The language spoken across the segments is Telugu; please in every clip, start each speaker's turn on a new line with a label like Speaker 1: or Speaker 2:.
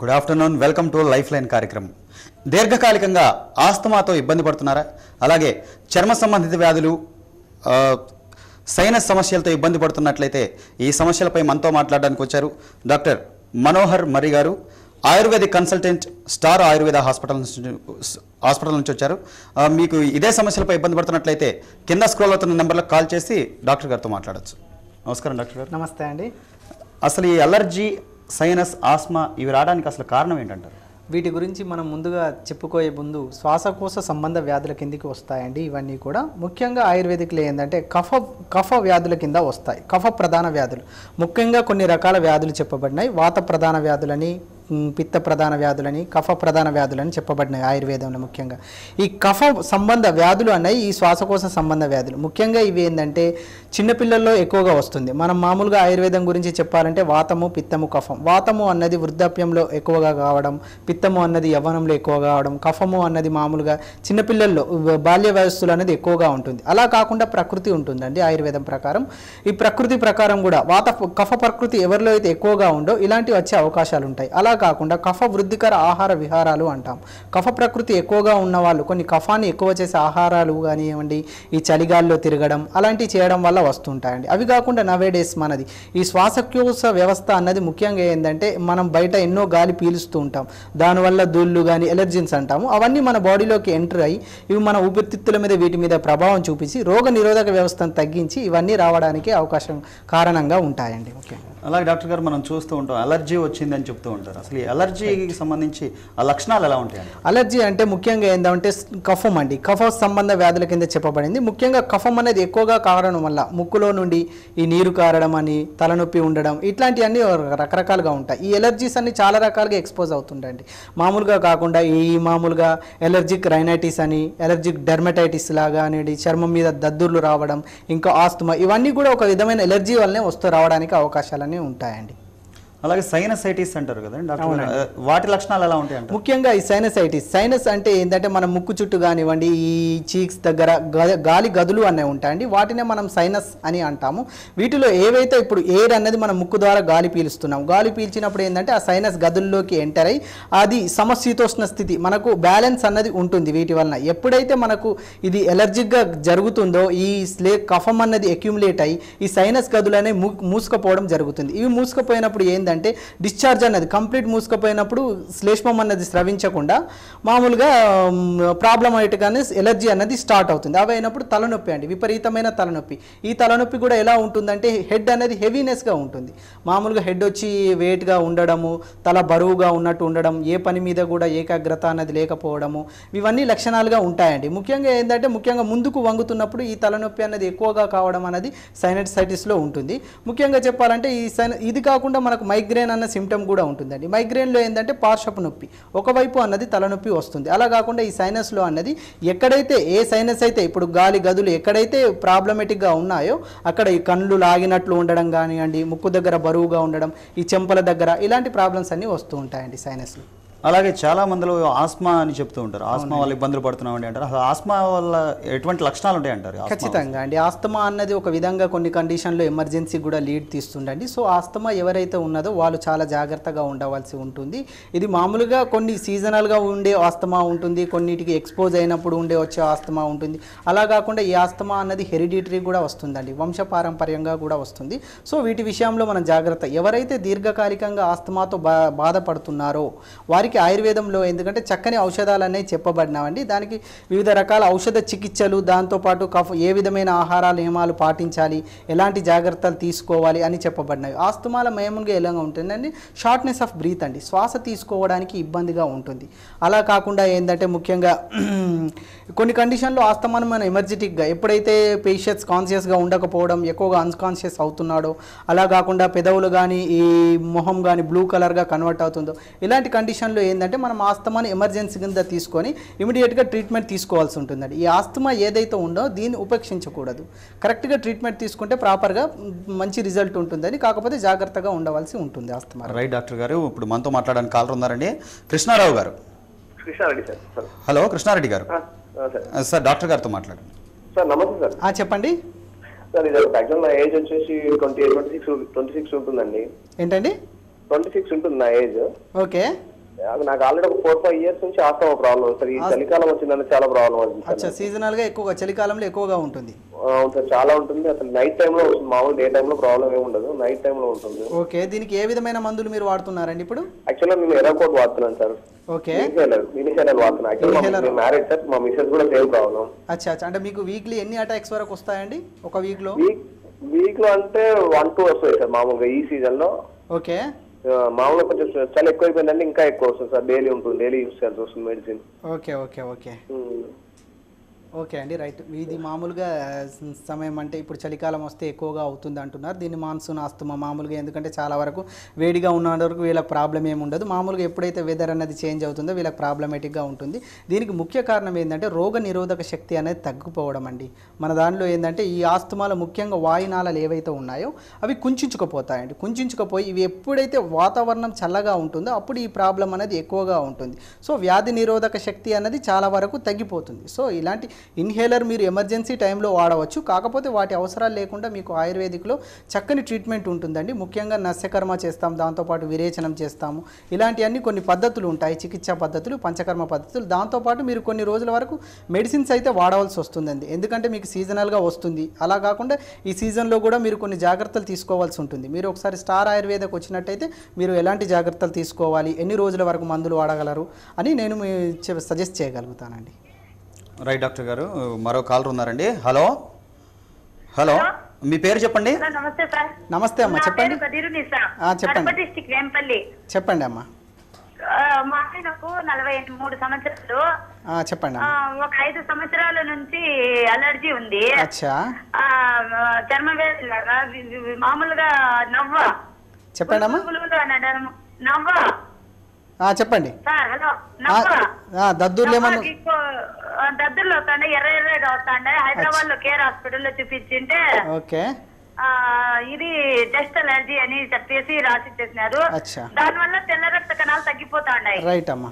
Speaker 1: Good afternoon welcome to lifeline కార్యక్రమం దీర్ఘకాలికంగా ఆస్తమాతో ఇబ్బంది పడుతున్నారా అలాగే చర్మ సంబంధిత వ్యాధులు ఆ, సైనస్ సమస్యలతో ఇబ్బంది పడుతున్నట్లయితే ఈ సమస్యలపై మనతో మాట్లాడడానికి వచ్చారు డాక్టర్ మనోహర్ మరి గారు ayurvedic consultant star Ayurveda hospital నుంచి హాస్పిటల్ నుంచి వచ్చారు ఆ, మీకు ఇదే సమస్యలపై ఇబ్బంది పడుతున్నట్లయితే కింద స్క్రోల్ అవుతున్న నెంబర్లకు కాల్ చేసి డాక్టర్ గారితో మాట్లాడొచ్చు నమస్కారం డాక్టర్ గారు
Speaker 2: నమస్తే అండి
Speaker 1: అసలు ఈ అలర్జీ సైనస్ ఆస్మా ఇవి రావడానికి అసలు కారణం ఏంటంటారు
Speaker 2: వీటి గురించి మనం ముందుగా చెప్పుకోయే ముందు శ్వాసకోశ సంబంధ వ్యాధుల కిందికి వస్తాయండి ఇవన్నీ కూడా ముఖ్యంగా ఆయుర్వేదిక్లో ఏంటంటే కఫ కఫ వ్యాధుల కింద వస్తాయి కఫ ప్రధాన వ్యాధులు ముఖ్యంగా కొన్ని రకాల వ్యాధులు చెప్పబడినాయి వాత ప్రధాన వ్యాధులని ఉమ్, పిత్త ప్రధాన వ్యాధులని కఫ ప్రధాన వ్యాధులని చెప్పబడినాయి ఆయుర్వేదంలో ముఖ్యంగా ఈ కఫ సంబంధ వ్యాధులు అన్నవి ఈ శ్వాసకోశ సంబంధ వ్యాధులు ముఖ్యంగా ఇవి ఏంటంటే చిన్నపిల్లల్లో ఎక్కువగా వస్తుంది మనం మామూలుగా ఆయుర్వేదం గురించి చెప్పాలంటే వాతము పిత్తము కఫం వాతము అన్నది వృద్ధాప్యంలో ఎక్కువగా కావడం పిత్తము అన్నది యవ్వనంలో ఎక్కువగా కావడం కఫము అన్నది మామూలుగా చిన్నపిల్లల్లో వ- బాల్య వయస్సులు అనేది ఎక్కువగా ఉంటుంది అలా కాకుండా ప్రకృతి ఉంటుందండి ఆయుర్వేదం ప్రకారం ఈ ప్రకృతి ప్రకారం కూడా వాత కఫ ప్రకృతి ఎవరిలో అయితే ఎక్కువగా ఉందో ఇలాంటివి వచ్చే అవకాశాలు ఉంటాయి అలా కాకుండా కఫ వృద్ధికర ఆహార విహారాలు అంటాం కఫ ప్రకృతి ఎక్కువగా ఉన్న వాళ్ళు కొన్ని కఫాన్ని ఎక్కువ చేసే ఆహారాలు కానివ్వండి ఈ చలిగాల్లో తిరగడం అలాంటివి చేయడం వల్ల వస్తుంటాయండి అవి కాకుండా నవే డేస్ మనది ఈ శ్వాసకోశ వ్యవస్థ అన్నది ముఖ్యంగా ఏంటంటే మనం బయట ఎన్నో గాలి పీలుస్తూ ఉంటాం దానివల్ల దూళ్ళు కానీ ఎలర్జీన్స్ అంటాము అవన్నీ మన బాడీలోకి ఎంటర్ అయ్యి ఇవి మన ఊపిరితిత్తుల మీద వీటి మీద ప్రభావం చూపించి రోగ నిరోధక వ్యవస్థను తగ్గించి ఇవన్నీ రావడానికి అవకాశం కారణంగా ఉంటాయండి ముఖ్యంగా
Speaker 1: అలాగే డాక్టర్ గారు మనం చూస్తూ ఉంటాం అలర్జీ వచ్చిందని చెప్తూ ఉంటారు అసలు ఈ అలర్జీకి సంబంధించి ఆ లక్షణాలు ఎలా ఉంటాయండి
Speaker 2: అలర్జీ అంటే ముఖ్యంగా ఏంటంటే కఫం అండి కఫ సంబంధ వ్యాధుల కింద చెప్పబడింది ముఖ్యంగా కఫం అనేది ఎక్కువగా కారడం వల్ల ముక్కులో నుండి ఈ నీరు కారడం అని తలనొప్పి ఉండడం ఇట్లాంటివన్నీ రకరకాలుగా ఉంటాయి ఈ ఎలర్జీస్ అన్ని చాలా రకాలుగా ఎక్స్పోజ్ అవుతుంటాయండి మామూలుగా కాకుండా ఈ మామూలుగా ఎలర్జిక్ రైనైటిస్ అని ఎలర్జిక్ డెర్మటైటిస్ లాగా అనేది చర్మం మీద దద్దుర్లు రావడం ఇంకా ఆస్తమా ఇవన్నీ కూడా ఒక విధమైన ఎలర్జీ వల్లనే వస్తూ రావడానికి అవకాశాలన్నీ ఉంటాయండి
Speaker 1: అలాగే సైనసైటిస్ అంటారు కదా డాక్టర్ గారు వాటి లక్షణాలు ఎలా ఉంటాయి అంటారు
Speaker 2: ముఖ్యంగా ఈ సైనసైటిస్ సైనస్ అంటే ఏంటంటే మన ముక్కు చుట్టూ కానివ్వండి ఈ చీక్స్ దగ్గర గ- గాలి గదులు అనేవి ఉంటాయండి వాటినే మనం సైనస్ అని అంటాము వీటిలో ఏవైతే ఇప్పుడు ఎయిర్ అన్నది మనం ముక్కు ద్వారా గాలి పీలుస్తున్నాం గాలి పీల్చినప్పుడు ఏంటంటే ఆ సైనస్ గదుల్లోకి ఎంటర్ అయ్యి అది సమశీతోష్ణ స్థితి మనకు బ్యాలెన్స్ అన్నది ఉంటుంది వీటి వలన ఎప్పుడైతే మనకు ఇది ఎలర్జిక్గా జరుగుతుందో ఈ స్లే కఫం అన్నది అక్యుములేట్ అయ్యి ఈ సైనస్ గదులు అనేవి మూ మూసుకుపోవడం జరుగుతుంది ఇవి మూసుకుపోయినప్పుడు ఏంటంటే డిశ్చార్జ్ అన్నది కంప్లీట్ మూసుకుపోయినప్పుడు శ్లేష్మం అన్నది స్రవించకుండా మామూలుగా ప్రాబ్లమేటిక్గానే ఎలర్జీ అన్నది స్టార్ట్ అవుతుంది అవి అయినప్పుడు తలనొప్పి అండి విపరీతమైన తలనొప్పి ఈ తలనొప్పి కూడా ఎలా ఉంటుందంటే హెడ్ అనేది హెవీనెస్గా ఉంటుంది మామూలుగా హెడ్ వచ్చి వెయిట్గా ఉండడము తల బరువుగా ఉన్నట్టు ఉండడం ఏ పని మీద కూడా ఏకాగ్రత అన్నది లేకపోవడము ఇవన్నీ లక్షణాలుగా ఉంటాయండి ముఖ్యంగా ఏంటంటే ముఖ్యంగా ముందుకు వంగుతున్నప్పుడు ఈ తలనొప్పి అన్నది ఎక్కువగా కావడం అనేది సైనసైటిస్లో ఉంటుంది ముఖ్యంగా చెప్పాలంటే ఈ సైన ఇది కాకుండా మనకు మైగ్రేన్ అన్న సిమ్టమ్ కూడా ఉంటుందండి మైగ్రేన్లో ఏంటంటే పార్శ్వపు నొప్పి ఒకవైపు అన్నది తలనొప్పి వస్తుంది అలా కాకుండా ఈ సైనస్లో అన్నది ఎక్కడైతే ఏ సైనస్ అయితే ఇప్పుడు గాలి గదులు ఎక్కడైతే ప్రాబ్లమేటిక్గా ఉన్నాయో అక్కడ ఈ కళ్ళు లాగినట్లు ఉండడం కానివ్వండి ముక్కు దగ్గర బరువుగా ఉండడం ఈ చెంపల దగ్గర ఇలాంటి ప్రాబ్లమ్స్ అన్నీ వస్తూ ఉంటాయండి సైనస్లో
Speaker 1: అలాగే చాలా మందిలో ఆస్మా అని చెప్తూ ఉంటారు ఆస్మా వల్ల ఇబ్బందులు పడుతున్నామండి అంటారు అసలు ఆస్మా వల్ల ఎటువంటి లక్షణాలు ఉంటాయి అంటారు ఆస్మా
Speaker 2: ఖచ్చితంగా అండి ఆస్తమా అన్నది ఒక విధంగా కొన్ని కండిషన్లో ఎమర్జెన్సీ కూడా లీడ్ తీస్తుండండి సో ఆస్తమా ఎవరైతే ఉన్నదో వాళ్ళు చాలా జాగ్రత్తగా ఉండవలసి ఉంటుంది ఇది మామూలుగా కొన్ని సీజనల్గా ఉండే ఆస్తమా ఉంటుంది కొన్నిటికి ఎక్స్పోజ్ అయినప్పుడు ఉండే వచ్చే ఆస్తమా ఉంటుంది అలా కాకుండా ఈ ఆస్తమా అన్నది హెరిడిటరీ కూడా వస్తుందండి వంశపారంపర్యంగా కూడా వస్తుంది సో వీటి విషయంలో మనం జాగ్రత్త ఎవరైతే దీర్ఘకాలికంగా ఆస్తమాతో బా బాధపడుతున్నారో వారికి ఆయుర్వేదంలో ఎందుకంటే చక్కని ఔషధాలు అనేవి చెప్పబడినామండి దానికి వివిధ రకాల ఔషధ చికిత్సలు దాంతోపాటు కఫ ఏ విధమైన ఆహార నియమాలు పాటించాలి ఎలాంటి జాగ్రత్తలు తీసుకోవాలి అని చెప్పబడినవి ఆస్తమాల మామూలుగా ఎలా ఉంటుందండి షార్ట్నెస్ ఆఫ్ బ్రీత్ అండి శ్వాస తీసుకోవడానికి ఇబ్బందిగా ఉంటుంది అలా కాకుండా ఏంటంటే ముఖ్యంగా కొన్ని కండిషన్లో ఆస్తమానం మన ఎమర్జెటిక్గా ఎప్పుడైతే పేషెంట్స్ కాన్షియస్గా ఉండకపోవడం ఎక్కువగా అన్కాన్షియస్ అవుతున్నాడో అలా కాకుండా పెదవులు కానీ ఈ మొహం కానీ బ్లూ కలర్గా కన్వర్ట్ అవుతుందో ఇలాంటి కండిషన్లో ఏంటంటే మనం ఆస్తమాని ఎమర్జెన్సీ కింద తీసుకొని ఇమీడియట్గా ట్రీట్మెంట్ తీసుకోవాల్సి ఉంటుందండి ఈ ఆస్తమా ఏదైతే ఉందో దీన్ని ఉపేక్షించకూడదు కరెక్ట్గా ట్రీట్మెంట్ తీసుకుంటే ప్రాపర్గా మంచి రిజల్ట్ ఉంటుందని కాకపోతే జాగ్రత్తగా ఉండవలసి ఉంటుంది ఆస్తమా
Speaker 1: రైట్ డాక్టర్ గారు ఇప్పుడు మనతో మాట్లాడడానికి కాలర్ ఉన్నారండి కృష్ణారావు గారు
Speaker 3: Krishna Reddy sir sir
Speaker 1: hello Krishna Reddy గారు
Speaker 3: ఆ, ఆ, సార్
Speaker 1: ఆ, సార్ డాక్టర్ గారితో మాట్లాడండి
Speaker 3: సార్ నమస్తే సార్
Speaker 2: ఆ, చెప్పండి
Speaker 3: సార్ ఇది యాక్చువల్ నా ఏజ్ వచ్చేసి twenty twenty six twenty six ఉంటుందండి
Speaker 2: ఏంటండి
Speaker 3: ట్వంటీ సిక్స్ ఉంటుంది నా ఏజ్
Speaker 2: ఓకే
Speaker 3: నాకు ఆల్రెడీ ఒక ఫోర్ ఫైవ్ ఇయర్స్ నుంచి ఆస్తమా ప్రాబ్లం సార్ ఈ చలికాలం వచ్చిందని చాలా ప్రాబ్లం అవుతుంది సార్
Speaker 2: అచ్చా సీజనల్గా ఎక్కువగా చలికాలంలో ఎక్కువగా ఉంటుంది
Speaker 3: అవును సార్ చాలా ఉంటుంది అసలు నైట్ టైంలో వస్తుంది మామూలు డే టైంలో ప్రాబ్లం ఏమి ఉండదు నైట్ టైంలో ఉంటుంది
Speaker 2: ఓకే దీనికి ఏ విధమైన మందులు మీరు వాడుతున్నారండి ఇప్పుడు
Speaker 3: యాక్చువల్గా నేను ఎర్రకోట్ వాడుతున్నాను సార్
Speaker 2: ఓకే
Speaker 3: మినిషనల్ వాడుతున్నాను యాక్చువల్గా మ్యారేజ్ సార్ మా మిసెస్ కూడా సేమ్ ప్రాబ్లం
Speaker 2: అచ్చా అచ్చా అంటే మీకు వీక్లీ ఎన్ని అటాక్స్ వరకు వస్తాయండి ఒక వీక్లో
Speaker 3: వీక్ వీక్ లో అంటే వన్ టూ వస్తాయి సార్ మామూలుగా ఈ సీజన్ లో
Speaker 2: ఓకే
Speaker 3: ఆ, మామూలుగా కొంచెం చలి ఎక్కువైపోయిందంటే ఇంకా ఎక్కువ వస్తుంది సార్ డైలీ ఉంటుంది డైలీ యూస్ చేయాల్సి వస్తుంది medicine
Speaker 2: okay okay okay okay అండి రైట్ ఇది మామూలుగా స- సమయం అంటే ఇప్పుడు చలికాలం వస్తే ఎక్కువగా అవుతుంది అంటున్నారు దీన్ని మాన్సూన్ ఆస్తమా మామూలుగా ఎందుకంటే చాలా వరకు వేడిగా ఉన్న వరకు వీళ్ళకి ప్రాబ్లం ఏమి ఉండదు మామూలుగా ఎప్పుడైతే వెదర్ అనేది చేంజ్ అవుతుందో వీళ్ళకి ప్రాబ్లమేటిక్గా ఉంటుంది దీనికి ముఖ్య కారణం ఏంటంటే రోగ నిరోధక శక్తి అనేది తగ్గిపోవడం అండి మన దానిలో ఏంటంటే ఈ ఆస్తమాలో ముఖ్యంగా వాయునాళాలు ఏవైతే ఉన్నాయో అవి కుంచుకుపోతాయండి కుంచుకుపోయి ఇవి ఎప్పుడైతే వాతావరణం చల్లగా ఉంటుందో అప్పుడు ఈ ప్రాబ్లం అనేది ఎక్కువగా ఉంటుంది సో వ్యాధి నిరోధక శక్తి అనేది చాలా వరకు తగ్గిపోతుంది సో ఇలాంటి ఇన్హేలర్ మీరు ఎమర్జెన్సీ టైంలో వాడవచ్చు కాకపోతే వాటి అవసరాలు లేకుండా మీకు ఆయుర్వేదిక్లో చక్కని ట్రీట్మెంట్ ఉంటుందండి ముఖ్యంగా నస్యకర్మ చేస్తాం దాంతోపాటు విరేచనం చేస్తాము ఇలాంటివన్నీ కొన్ని పద్ధతులు ఉంటాయి చికిత్సా పద్ధతులు పంచకర్మ పద్ధతులు దాంతోపాటు మీరు కొన్ని రోజుల వరకు మెడిసిన్స్ అయితే వాడవలసి వస్తుందండి ఎందుకంటే మీకు సీజనల్గా వస్తుంది అలా కాకుండా ఈ సీజన్లో కూడా మీరు కొన్ని జాగ్రత్తలు తీసుకోవాల్సి ఉంటుంది మీరు ఒకసారి స్టార్ ఆయుర్వేదకు వచ్చినట్టయితే మీరు ఎలాంటి జాగ్రత్తలు తీసుకోవాలి ఎన్ని రోజుల వరకు మందులు వాడగలరు అని నేను మీ చె- సజెస్ట్ చేయగలుగుతానండి
Speaker 1: రైట్ డాక్టర్ గారు మరో కాలర్ ఉన్నారండి హలో హలో మీ పేరు చెప్పండి
Speaker 4: హలో నమస్తే సార్
Speaker 2: నమస్తే అమ్మా
Speaker 4: నా
Speaker 2: చెప్పండి
Speaker 4: పేరు కదిరు నిసా
Speaker 2: ఆ, చెప్పండి.
Speaker 4: కడప డిస్టిక్ వేంపల్లి
Speaker 2: చెప్పండి అమ్మా
Speaker 4: ఆ, మా ఆయనకు నలభై మూడు సంవత్సరాలు
Speaker 2: ఆ, చెప్పండి
Speaker 4: ఆ,
Speaker 2: అమ్మా
Speaker 4: ఒక ఐదు సంవత్సరాల నుంచి అలర్జీ ఉంది
Speaker 2: అచ్చా
Speaker 4: ఆ, చర్మ వ్యాధి లాగా వి- వి- మామూలుగా నవ్వ
Speaker 2: చెప్పండి అమ్మా
Speaker 4: పులుగులు అనడం నవ్వ
Speaker 2: ఆ, చెప్పండి
Speaker 4: సార్ హలో
Speaker 2: ఆ,
Speaker 4: నవ్వ
Speaker 2: ఆ, దద్దుర్లు ఏమన్నా
Speaker 4: నవ్వకి ఎక్కువ, ఆ, దద్దుర్లు వస్తాండే ఎర్ర ఎర్రగా వస్తాండే హైదరాబాద్ లో కేర్ హాస్పిటల్ లో చూపించింటే
Speaker 2: ఓకే
Speaker 4: ఆ ఇది డస్ట్ అలర్జీ అని చెప్పేసి రాసి ఇచ్చేసినారు
Speaker 2: అచ్చా.
Speaker 4: దాని వల్ల తెల్ల రక్త కణాలు తగ్గిపోతా ఉన్నాయి
Speaker 2: రైట్ అమ్మా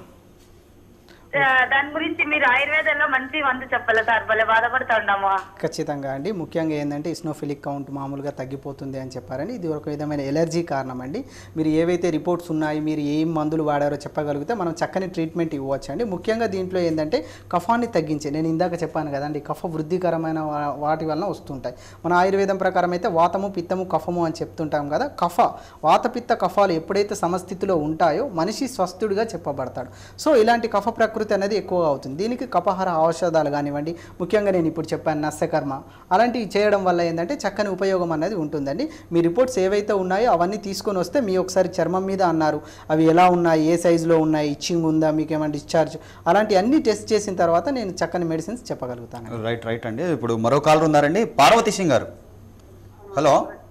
Speaker 4: ఆ, దాని గురించి మీరు ఆయుర్వేదంలో మంచి మందు చెప్పాలి సార్ భలే బాధపడుతా ఉన్నాము
Speaker 2: ఖచ్చితంగా అండి ముఖ్యంగా ఏంటంటే ఇస్నోఫిలిక్ కౌంట్ మామూలుగా తగ్గిపోతుంది అని చెప్పారండి ఇది ఒక విధమైన ఎలర్జీ కారణం అండి మీరు ఏవైతే రిపోర్ట్స్ ఉన్నాయి మీరు ఏం మందులు వాడారో చెప్పగలిగితే మనం చక్కని ట్రీట్మెంట్ ఇవ్వచ్చు అండి ముఖ్యంగా దీంట్లో ఏంటంటే కఫాన్ని తగ్గించే నేను ఇందాక చెప్పాను కదండి కఫ వృద్ధికరమైన వా- వాటి వలన వస్తుంటాయి మన ఆయుర్వేదం ప్రకారం అయితే వాతము పిత్తము కఫము అని చెప్తుంటాం కదా కఫ వాత పిత్త కఫాలు ఎప్పుడైతే సమస్థితిలో ఉంటాయో మనిషి స్వస్థుడిగా చెప్పబడతాడు సో ఇలాంటి కఫ ప్రకృతి అనేది ఎక్కువగా అవుతుంది దీనికి కపహార ఔషధాలు కానివ్వండి ముఖ్యంగా నేను ఇప్పుడు చెప్పాను నస్యకర్మ అలాంటివి చేయడం వల్ల ఏంటంటే చక్కని ఉపయోగం అనేది ఉంటుందండి మీ రిపోర్ట్స్ ఏవైతే ఉన్నాయో అవన్నీ తీసుకొని వస్తే మీ ఒకసారి చర్మం మీద అన్నారు అవి ఎలా ఉన్నాయి ఏ సైజులో ఉన్నాయి ఇచ్చింగ్ ఉందా మీకు ఏమైనా డిశ్చార్జ్ అలాంటి అన్ని టెస్ట్ చేసిన తర్వాత నేను చక్కని మెడిసిన్స్ చెప్పగలుగుతాను
Speaker 1: రైట్ రైట్ అండి ఇప్పుడు మరో కాలర్ ఉన్నారండి పార్వతి సింగ్ గారు హలో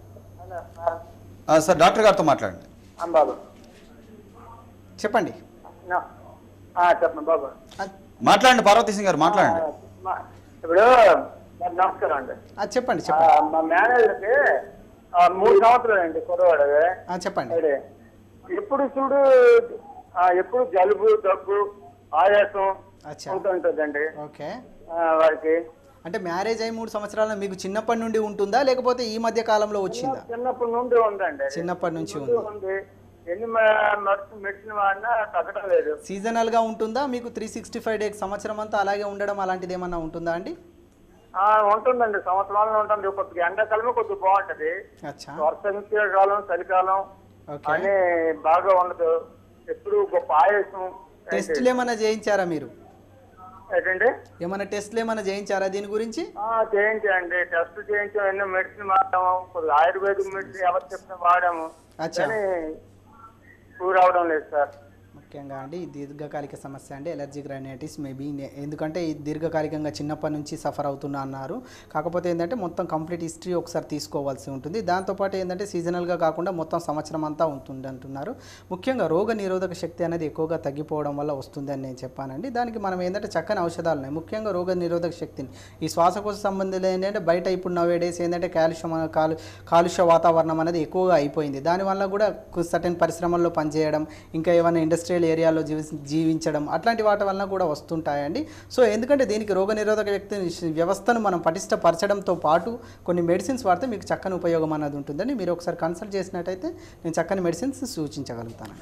Speaker 1: ఆ, సార్ డాక్టర్ గారితో మాట్లాడండి
Speaker 5: బాబు
Speaker 2: చెప్పండి
Speaker 5: చెప్పండి బాబు
Speaker 2: ఆ,
Speaker 1: మాట్లాడండి పార్వతి సింగ్ గారు మాట్లాడండి
Speaker 5: మా- ఇప్పుడు మరి నమస్కారం అండి
Speaker 2: ఆ, చెప్పండి
Speaker 5: ఆ,
Speaker 2: చెప్పండి
Speaker 5: మా మేనేజర్కి ఆ, మూడు సంవత్సరాలు అండి కుర్రవాడు
Speaker 2: ఆ, చెప్పండి
Speaker 5: అదే ఎప్పుడు చూడు ఆ, ఎప్పుడు జలుబు దగ్గు ఆయాసం
Speaker 2: అచ్చా
Speaker 5: ఉంటుంటుందండి
Speaker 2: ఓకే
Speaker 5: ఆ, వాడికి
Speaker 2: అంటే మ్యారేజ్ అయి మూడు సంవత్సరాలు మీకు చిన్నప్పటి నుండి ఉంటుందా లేకపోతే ఈ మధ్య కాలంలో వచ్చిందా
Speaker 5: చిన్నప్పటి నుండి ఉందండి
Speaker 2: చిన్నప్పటి నుంచి
Speaker 5: ముందు
Speaker 2: ఉంది
Speaker 5: ఉంది ఎన్ని మెడిసిన్ మెడిసిన్ వాడినా తగ్గడం లేదు
Speaker 2: సీజనల్గా ఉంటుందా మీకు త్రీ సిక్స్టీ ఫైవ్ డేస్ సంవత్సరం అంతా అలాగే ఉండడం అలాంటిది ఏమన్నా ఉంటుందా అండి
Speaker 5: ఆ, ఉంటుందండి సంవత్సరాలు ఉంటుంది కొద్దిగా ఎండాకాలమే కొద్దిగా బాగుంటది
Speaker 2: అచ్చా
Speaker 5: వర్షకాలం చలికాలం
Speaker 2: ఓకే
Speaker 5: అని బాగా ఉండదు ఎప్పుడు గొప్ప ఆయాసం
Speaker 2: టెస్ట్లు ఏమైనా చేయించారా మీరు
Speaker 5: ఏంటండి
Speaker 2: ఏమైనా టెస్ట్లు ఏమైనా చేయించారా దీని గురించి
Speaker 5: ఆ, చేయించండి టెస్ట్ చేయించాం ఎన్నో మెడిసిన్ వాడాము కొద్దిగా ఆయుర్వేదిక్ మెడిసిన్ ఎవరు చెప్పిన వాడాము
Speaker 2: అచ్చా
Speaker 5: కానీ కూర అవడం లేదు సార్
Speaker 2: ముఖ్యంగా అండి ఈ దీర్ఘకాలిక సమస్య అండి ఎలర్జిక్ రైనైటిస్ మేబీ ఎందుకంటే ఈ దీర్ఘకాలికంగా చిన్నప్పటి నుంచి సఫర్ అవుతున్నా అన్నారు కాకపోతే ఏంటంటే మొత్తం కంప్లీట్ హిస్టరీ ఒకసారి తీసుకోవాల్సి ఉంటుంది దాంతోపాటు ఏంటంటే సీజనల్గా కాకుండా మొత్తం సంవత్సరం అంతా ఉంటుంది అంటున్నారు ముఖ్యంగా రోగ నిరోధక శక్తి అనేది ఎక్కువగా తగ్గిపోవడం వల్ల వస్తుందని నేను చెప్పానండి దానికి మనం ఏంటంటే చక్కని ఔషధాలు ఉన్నాయి ముఖ్యంగా రోగ నిరోధక శక్తిని ఈ శ్వాసకోశ సంబంధించిన ఏంటంటే బయట ఇప్పుడు నవ్వే డేస్ ఏంటంటే కాలుష్యం అన- కాలు కాలుష్య వాతావరణం అనేది ఎక్కువగా అయిపోయింది దానివల్ల కూడా సర్టెన్ పరిశ్రమల్లో పనిచేయడం ఇంకా ఏమైనా ఇండస్ట్రియల్ ఏరియాలో జీవి జీవించడం అట్లాంటి వాటి వలన కూడా వస్తుంటాయండి సో ఎందుకంటే దీనికి రోగ నిరోధక వ్యక్తి వ్యవస్థను మనం పటిష్టపరచడంతో పాటు కొన్ని మెడిసిన్స్ వాడితే మీకు చక్కని ఉపయోగం అన్నది ఉంటుందని మీరు ఒకసారి కన్సల్ట్ చేసినట్టయితే నేను చక్కని మెడిసిన్స్ సూచించగలుగుతాను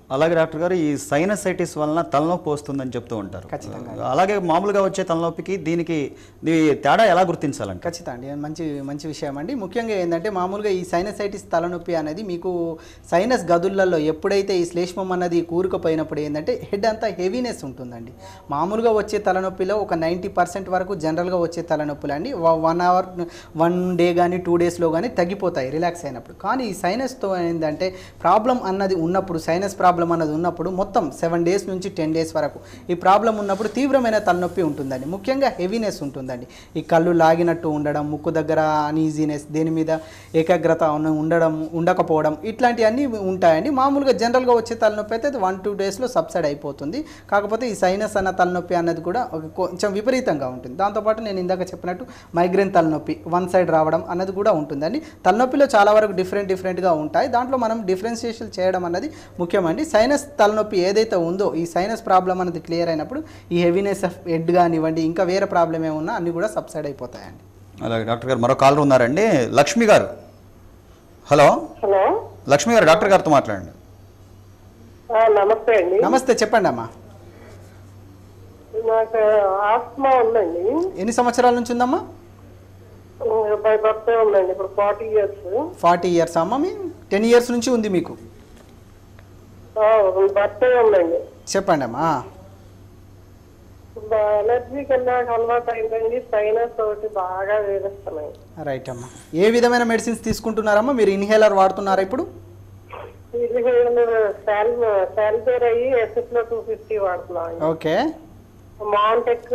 Speaker 1: అలాగే డాక్టర్ గారు ఈ సైనసైటిస్ వలన తలనొప్పి వస్తుందని చెప్తూ ఉంటారు
Speaker 2: ఖచ్చితంగా.
Speaker 1: అలాగే మామూలుగా వచ్చే తలనొప్పికి దీనికి దీ తేడా ఎలా గుర్తించాలంటే
Speaker 2: ఖచ్చితంగా అండి మంచి మంచి విషయం అండి ముఖ్యంగా ఏంటంటే మామూలుగా ఈ సైనసైటిస్ తలనొప్పి అనేది మీకు సైనస్ గదులలో ఎప్పుడైతే ఈ శ్లేష్మం అన్నది కూరుకుపోయినప్పుడు ఏంటంటే హెడ్ అంతా హెవీనెస్ ఉంటుందండి మామూలుగా వచ్చే తలనొప్పిలో ఒక నైంటీ పర్సెంట్ వరకు జనరల్గా వచ్చే తలనొప్పులు అండి వన్ అవర్ వన్ డే కానీ టూ డేస్లో కానీ తగ్గిపోతాయి రిలాక్స్ అయినప్పుడు కానీ ఈ సైనస్తో ఏంటంటే ప్రాబ్లం అన్నది ఉన్నప్పుడు సైనస్ ప్రాబ్లం అన్నది ఉన్నప్పుడు మొత్తం సెవెన్ డేస్ నుంచి టెన్ డేస్ వరకు ఈ ప్రాబ్లం ఉన్నప్పుడు తీవ్రమైన తలనొప్పి ఉంటుందండి ముఖ్యంగా హెవీనెస్ ఉంటుందండి ఈ కళ్ళు లాగినట్టు ఉండడం ముక్కు దగ్గర అన్ఈజీనెస్ దేని మీద ఏకాగ్రత ఉన్న- ఉండడం ఉండకపోవడం ఇట్లాంటివన్నీ ఉంటాయండి మామూలుగా జనరల్గా వచ్చే తలనొప్పి అయితే వన్ టూ డేస్లో సబ్సైడ్ అయిపోతుంది కాకపోతే ఈ సైనస్ అన్న తలనొప్పి అన్నది కూడా ఒక కొంచెం విపరీతంగా ఉంటుంది దాంతోపాటు నేను ఇందాక చెప్పినట్టు మైగ్రేన్ తలనొప్పి వన్ సైడ్ రావడం అన్నది కూడా ఉంటుందండి తలనొప్పిలో చాలా వరకు డిఫరెంట్ డిఫరెంట్గా ఉంటాయి దాంట్లో మనం డిఫరెన్షియేషన్ చేయడం అన్నది ముఖ్యమండి సైనస్ తలనొప్పి ఏదైతే ఉందో ఈ సైనస్ ప్రాబ్లం అనేది క్లియర్ అయినప్పుడు ఈ హెవీనెస్ ఆఫ్ హెడ్ కానివ్వండి ఇంకా వేరే ప్రాబ్లం ఏమున్నా అన్నీ కూడా సబ్సైడ్ అయిపోతాయండి
Speaker 1: అలాగే డాక్టర్ గారు మరో కాలర్ ఉన్నారండి లక్ష్మి గారు హలో
Speaker 6: హలో
Speaker 1: లక్ష్మి గారు డాక్టర్ గారితో మాట్లాడండి
Speaker 6: ఆ, నమస్తే అండి
Speaker 2: నమస్తే చెప్పండి అమ్మా
Speaker 6: నాకు ఆస్మా ఉందండి
Speaker 2: ఎన్ని సంవత్సరాల నుంచి ఉందమ్మా
Speaker 6: బై బర్త్డే ఉందండి ఇప్పుడు ఫార్టీ ఇయర్స్
Speaker 2: ఫార్టీ ఇయర్స్ అమ్మ మీ టెన్ ఇయర్స్ నుంచి ఉంది మీకు
Speaker 6: బర్త్డే ఉందండి
Speaker 2: చెప్పండి అమ్మా
Speaker 6: ఎలర్జీ కన్నా అలవాటు అయిందండి సైనస్ ఒకటి బాగా వేధిస్తున్నాయి
Speaker 2: రైట్ అమ్మా ఏ విధమైన మెడిసిన్స్ తీసుకుంటున్నారమ్మా మీరు ఇన్హేలర్ వాడుతున్నారా ఇప్పుడు
Speaker 6: ఇది శాల్ శాల్బేర్ అయ్యి ఎస్ఎస్ లో టూ ఫిఫ్టీ వాడుతున్నాం
Speaker 2: ఓకే
Speaker 6: మాంటెక్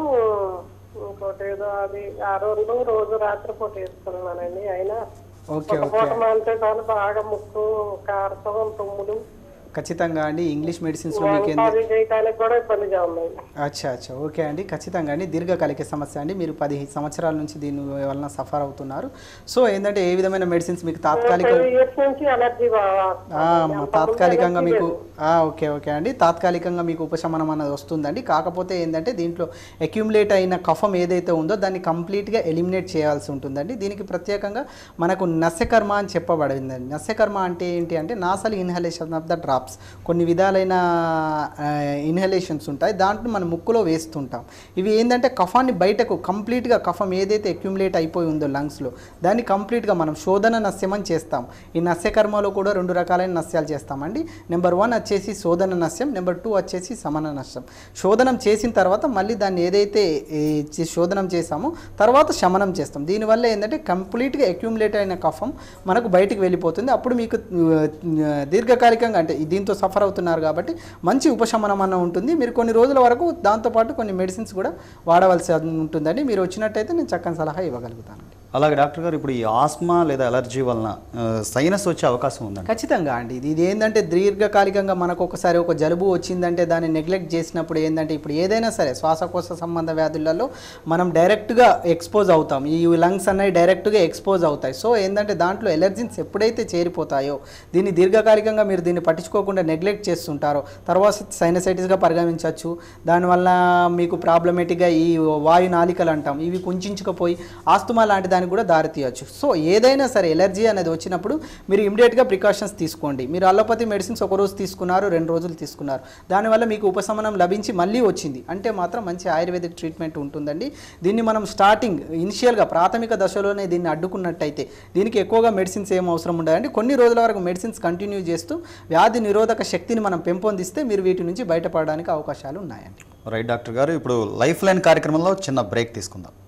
Speaker 6: ఇంకోటి ఏదో అది ఆ రోజు రోజు రాత్రి పూట వేసుకున్నానండి అయినా
Speaker 2: ఓకే
Speaker 6: ఒక
Speaker 2: ఓకే
Speaker 6: పూట మాంటే చాలు బాగా ముక్కు కారసం తుమ్ములు
Speaker 2: ఖచ్చితంగా అండి ఇంగ్లీష్ మెడిసిన్స్లో మీకు
Speaker 6: వంట అది చేయడానికి కూడా ఇబ్బందిగా ఉన్నాయి
Speaker 2: అచ్చా అచ్చా ఓకే అండి ఖచ్చితంగా అండి దీర్ఘకాలిక సమస్య అండి మీరు పది సంవత్సరాల నుంచి దీని వలన సఫర్ అవుతున్నారు సో ఏంటంటే ఏ విధమైన మెడిసిన్స్ మీకు తాత్కాలిక
Speaker 6: ఫైవ్ ఇయర్స్ నుంచి అలర్జీ
Speaker 2: ఆ, మా తాత్కాలికంగా మీకు ఆ, ఓకే ఓకే అండి తాత్కాలికంగా మీకు ఉపశమనం అనేది వస్తుందండి కాకపోతే ఏంటంటే దీంట్లో అక్యుములేట్ అయిన కఫం ఏదైతే ఉందో దాన్ని కంప్లీట్గా ఎలిమినేట్ చేయాల్సి ఉంటుందండి దీనికి ప్రత్యేకంగా మనకు నస్యకర్మ అని చెప్పబడిందండి నస్యకర్మ అంటే ఏంటి అంటే nasal inhalation of the drops కొన్ని విధాలైన ఇన్హలేషన్స్ ఉంటాయి దాంట్లో మనం ముక్కులో వేస్తుంటాం ఇవి ఏంటంటే కఫాన్ని బయటకు కంప్లీట్గా కఫం ఏదైతే అక్యుములేట్ అయిపోయి ఉందో లంగ్స్లో దాన్ని కంప్లీట్గా మనం శోధన నస్యం అని చేస్తాం ఈ నస్యకర్మలో కూడా రెండు రకాలైన నస్యాలు చేస్తామండి నెంబర్ వన్ వచ్చేసి శోధన నస్యం నెంబర్ టూ వచ్చేసి సమన నస్యం శోధనం చేసిన తర్వాత మళ్ళీ దాన్ని ఏదైతే ఈ చి- శోధనం చేసామో తర్వాత శమనం చేస్తాం దీనివల్ల ఏంటంటే కంప్లీట్గా అక్యుములేట్ అయిన కఫం మనకు బయటికి వెళ్ళిపోతుంది అప్పుడు మీకు ఆ, దీర్ఘకాలికంగా అంటే దీంతో సఫర్ అవుతున్నారు కాబట్టి మంచి ఉపశమనం అన్న ఉంటుంది మీరు కొన్ని రోజుల వరకు దాంతోపాటు కొన్ని మెడిసిన్స్ కూడా వాడవలసి ఉంటుందండి మీరు వచ్చినట్టయితే నేను చక్కని సలహా ఇవ్వగలుగుతానండి
Speaker 1: అలాగే డాక్టర్ గారు ఇప్పుడు ఈ ఆస్మా లేదా అలర్జీ వలన ఆ, సైనస్ వచ్చే అవకాశం ఉందండి
Speaker 2: ఖచ్చితంగా అండి ఇది ఇది ఏంటంటే దీర్ఘకాలికంగా మనకు ఒకసారి ఒక జలుబు వచ్చిందంటే దాన్ని నెగ్లెక్ట్ చేసినప్పుడు ఏంటంటే ఇప్పుడు ఏదైనా సరే శ్వాసకోశ సంబంధ వ్యాధులలో మనం డైరెక్ట్గా ఎక్స్పోజ్ అవుతాం ఈ లంగ్స్ అనేవి డైరెక్ట్గా ఎక్స్పోజ్ అవుతాయి సో ఏంటంటే దాంట్లో ఎలర్జీన్స్ ఎప్పుడైతే చేరిపోతాయో దీన్ని దీర్ఘకాలికంగా మీరు దీన్ని పట్టించుకోకుండా నెగ్లెక్ట్ చేస్తుంటారో తర్వాత సైనసైటిస్గా పరిగణించవచ్చు దానివల్ల మీకు ప్రాబ్లమేటిక్గా ఈ వాయు నాలికలు అంటాం ఇవి కుంచుకుపోయి ఆస్తుమా లాంటి దానికి కూడా దారితీయచ్చు సో ఏదైనా సరే ఎలర్జీ అనేది వచ్చినప్పుడు మీరు ఇమీడియట్గా ప్రికాషన్స్ తీసుకోండి మీరు అలోపతి మెడిసిన్స్ ఒక రోజు తీసుకున్నారు రెండు రోజులు తీసుకున్నారు దానివల్ల మీకు ఉపశమనం లభించి మళ్ళీ వచ్చింది అంటే మాత్రం మంచి ఆయుర్వేదిక్ ట్రీట్మెంట్ ఉంటుందండి దీన్ని మనం స్టార్టింగ్ ఇనిషియల్గా ప్రాథమిక దశలోనే దీన్ని అడ్డుకున్నట్టయితే దీనికి ఎక్కువగా మెడిసిన్స్ ఏం అవసరం ఉండదండి కొన్ని రోజుల వరకు మెడిసిన్స్ కంటిన్యూ చేస్తూ వ్యాధి నిరోధక శక్తిని మనం పెంపొందిస్తే మీరు వీటి నుంచి బయటపడడానికి అవకాశాలు ఉన్నాయండి
Speaker 1: రైట్ డాక్టర్ గారు ఇప్పుడు లైఫ్ లైన్ కార్యక్రమంలో చిన్న బ్రేక్ తీసుకుందాం